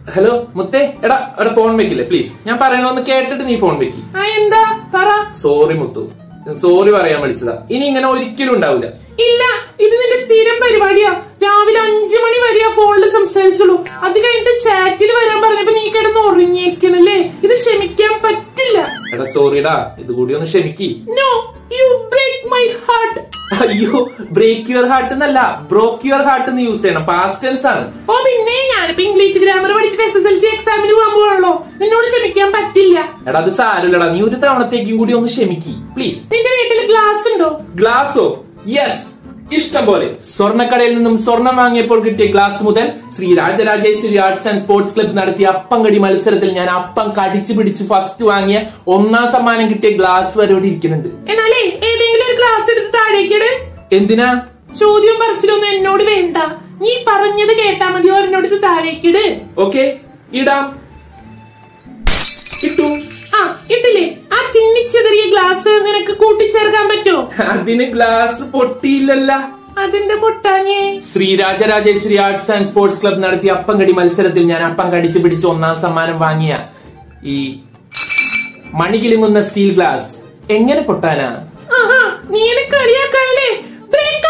hello മുത്തേ എടാ എടാ ഫോൺ വെക്കില്ലേ പ്ലീസ് ഞാൻ പറയണോന്ന് കേട്ടിട്ട് നീ ഫോൺ വെക്കി ആ എന്താ പറ സോറി മുത്തു സോറി പറയാൻ വിളിച്ചതാ ഇനി ഇങ്ങനെ ഒരിക്കലും ഉണ്ടാവില്ല ഇല്ല ഇത് നിന്റെ സ്ഥിരം പരിപാടിയാ രാവിലെ അഞ്ചു മണി വരെയാ ഫോണിൽ സംസാരിച്ചുള്ളൂ അത് കഴിഞ്ഞിട്ട് ചാറ്റിൽ വരാൻ പറഞ്ഞപ്പോ നീ കിടന്ന് ഉറങ്ങിയേക്കണല്ലേ ഇത് ക്ഷമിക്കാൻ പറ്റില്ല എടാ സോറിടാ ഇത് കൂടി ഒന്ന് ക്ഷമിക്കി no you break my heart അയ്യോ ബ്രേക്ക് യുവർ ഹാർട്ട് എന്നല്ല ബ്രോക്ക് യുവർ ഹാർട്ട് എന്ന് യൂസ് ചെയ്യണം പാസ്റ്റ് ടെൻസ് ആണ് ഓ പിന്നെ ഞാനിപ്പോ ഇംഗ്ലീഷ് ഗ്രാമർ പഠിച്ചിട്ട് എസ് എസ് എൽ സി എക്സാമിന് പോകാൻ പോകണല്ലോ നിന്നോട് ക്ഷമിക്കാൻ പറ്റില്ല എടാ അത് സാരമില്ലടാ നീ ഒരു തവണത്തേക്കും കൂടി ഒന്ന് ക്ഷമിക്കി പ്ലീസ് നിന്റെ വീട്ടിൽ ഗ്ലാസ് ഉണ്ടോ ഗ്ലാസോ യെസ് ഇഷ്ടം പോലെ സ്വർണ്ണക്കടയിൽ നിന്നും സ്വർണം വാങ്ങിയപ്പോൾ കിട്ടിയ ഗ്ലാസ് മുതൽ Shri Rajarajeshwari arts and sports club നടത്തിയ അപ്പംകടി മത്സരത്തിൽ ഞാൻ അപ്പം കടിച്ചു പിടിച്ച് ഫസ്റ്റ് വാങ്ങിയ ഒന്നാം സമ്മാനം കിട്ടിയ ഗ്ലാസ് വരെ ഇവിടെ ഇരിക്കുന്നുണ്ട് എന്നാലേ ഏതെങ്കിലും ഒരു ഗ്ലാസ് എടുത്ത് താഴേക്കിട് എന്തിനാ ചോദ്യം പറിച്ചിലൊന്നും എന്നോട് വേണ്ട നീ പറഞ്ഞത് കേട്ടാ മതി ഒരെന്നോട് ഇത് താഴേക്കിട് ഓക്കെ ഇടാം ഇട്ടു ആ ഇട്ടില്ലേ ആ ചിന്നിച്ചെറിയ ഗ്ലാസ് നിനക്ക് കൂട്ടിച്ചേർക്കാൻ പറ്റുമോ അതിന് ഗ്ലാസ് പൊട്ടിയില്ലല്ല അതിന്റെ പൊട്ടാഞ്ഞേ Shri Rajarajeshwari arts and sports club നടത്തിയ അപ്പംകടി മത്സരത്തിൽ ഞാൻ അപ്പം കടിച്ചു പിടിച്ച് ഒന്നാം സമ്മാനം വാങ്ങിയ ഈ മണികിലുങ്ങുന്ന സ്റ്റീൽ ഗ്ലാസ് എങ്ങനെ പൊട്ടാനാ ആഹാ നീ എന്നെ കളിയാക്കാല്ലേ ബ്രേക്ക്